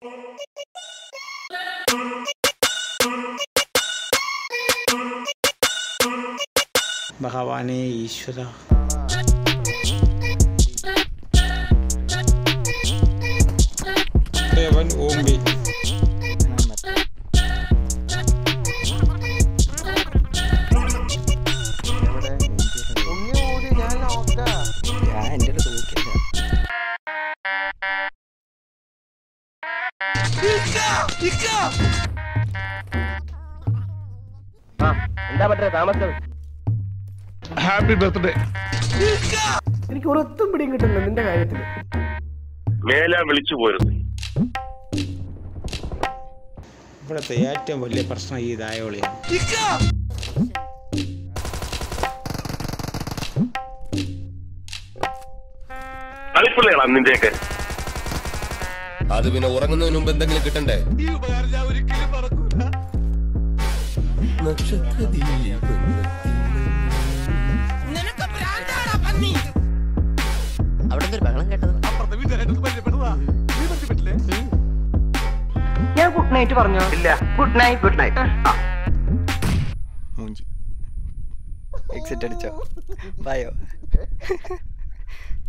ഭഗവാനെ ഈശ്വര ദേവൻ ഓമ്പി ഞാൻ എൻ്റെ അടുത്ത് നോക്കില്ല എന്താ പറ്റേ താമസം ഹാപ്പി ബർത്ത്ഡേ എനിക്ക് ഒരൊത്തും പിടിയും കിട്ടുന്നില്ല നിന്റെ കാര്യത്തില് മേല വിളിച്ചു പോരുന്നു ഇവിടുത്തെ ഏറ്റവും വലിയ പ്രശ്നം ഈ ദായോളിയാണ് കളിപ്പിള്ളകളാ നിന്റെയൊക്കെ അത് പിന്നെ ഉറങ്ങുന്നതിന് മുമ്പ് എന്തെങ്കിലും കിട്ടണ്ടേ അവിടെ ഒരു ബഹളം കേട്ടത് ഞാൻ ഗുഡ് നൈറ്റ് പറഞ്ഞോ ഇല്ല ഗുഡ് നൈറ്റ് ഗുഡ് നൈറ്റ് മൂഞ്ചി എക്സിറ്റ് അടിച്ചോ ബയോ